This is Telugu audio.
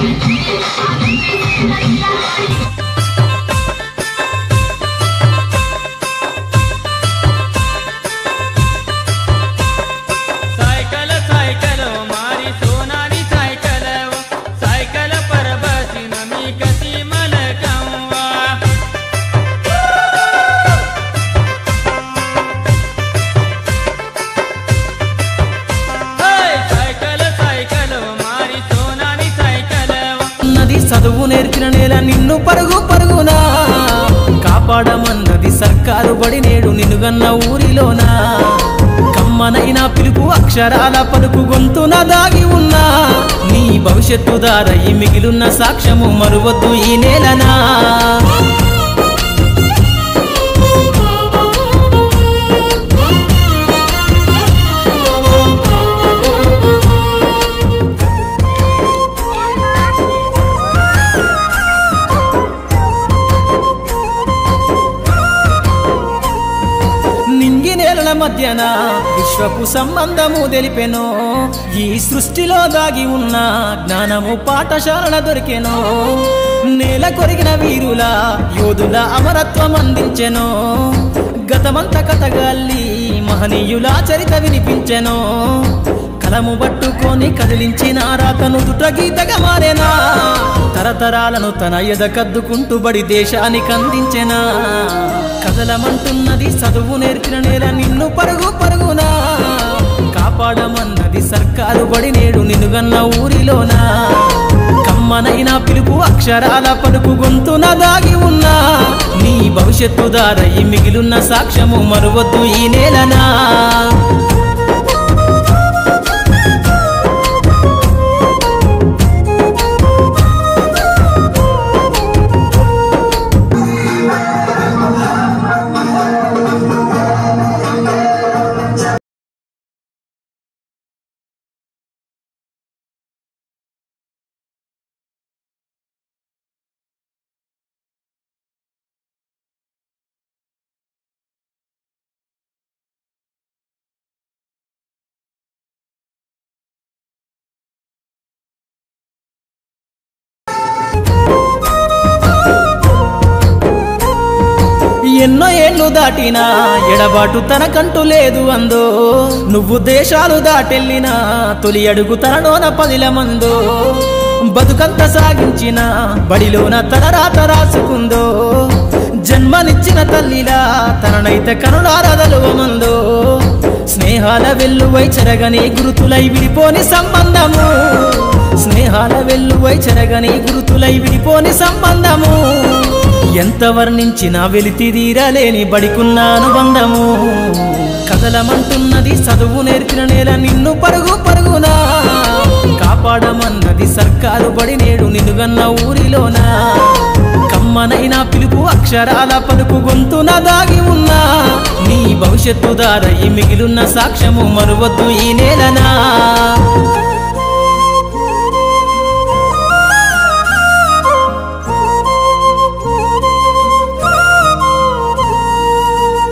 सायकल सायकल मारी सोनारी सायकल सायकल पर बसीन मी कशी मलकावा सायकल सायकल मारी सोनारी सायकल ఉన్నది చదువు నేర్చిన నేల నిన్ను పరుగు పరుగునా కాపాడమన్నది సర్కారు బడి నేడు నిన్నుగన్న ఊరిలోనా కమ్మనైన పిలుపు అక్షరాల పలుకు గొంతున దాగి ఉన్నా నీ భవిష్యత్తు దారయి మిగిలున్న సాక్ష్యము మరువద్దు ఈ నేలనా నింగి నేలల మధ్యన విశ్వపు సంబంధము తెలిపెను ఈ సృష్టిలో దాగి ఉన్న జ్ఞానము పాఠశాలల దొరికెను నేల కొరిగిన వీరుల యోధుల అమరత్వం అందించెను గతమంత కథగాల్లి మహనీయుల చరిత వినిపించెను కలము పట్టుకొని కదిలించిన రాతను దుట గీతగా మారేనా తరతరాలను తన ఎద కద్దుకుంటూ బడి దేశానికి అందించెనా కదలమంటున్నది చదువు నేర్చిన నేల నిన్ను పరుగు పరుగునా కాపాడమన్నది సర్కారు బడి నేడు నిన్నుగన్న ఊరిలోనా కమ్మనైన పిలుపు అక్షరాల పలుకు గొంతున దాగి ఉన్నా నీ భవిష్యత్తు దారయి మిగిలున్న సాక్ష్యము మరువద్దు ఈ నేలనా ఎన్నో ఏళ్ళు దాటినా ఎడబాటు తనకంటూ లేదు అందో నువ్వు దేశాలు దాటెళ్ళినా తొలి అడుగు తనలోన పదిల మందో బతుకంత సాగించిన బడిలోన తన రాత రాసుకుందో జన్మనిచ్చిన తల్లిలా తననైతే కనులారదలువమందో స్నేహాల వెల్లువై చెరగని గురుతులై విడిపోని సంబంధము స్నేహాల వెల్లువై చెరగని గురుతులై విడిపోని సంబంధము ఎంత వర్ణించినా వెలితిరీరలేని బడికున్న అనుబంధము కదలమంటున్నది చదువు నేర్చిన నేల నిన్ను పరుగు పరుగునా కాపాడమన్నది సర్కారు బడి నేడు నిన్నుగన్న ఊరిలోనా కమ్మనైన పిలుపు అక్షరాల పలుకు గొంతున దాగి ఉన్నా నీ భవిష్యత్తు దారయి మిగిలున్న సాక్ష్యము మరువద్దు ఈ నేలనా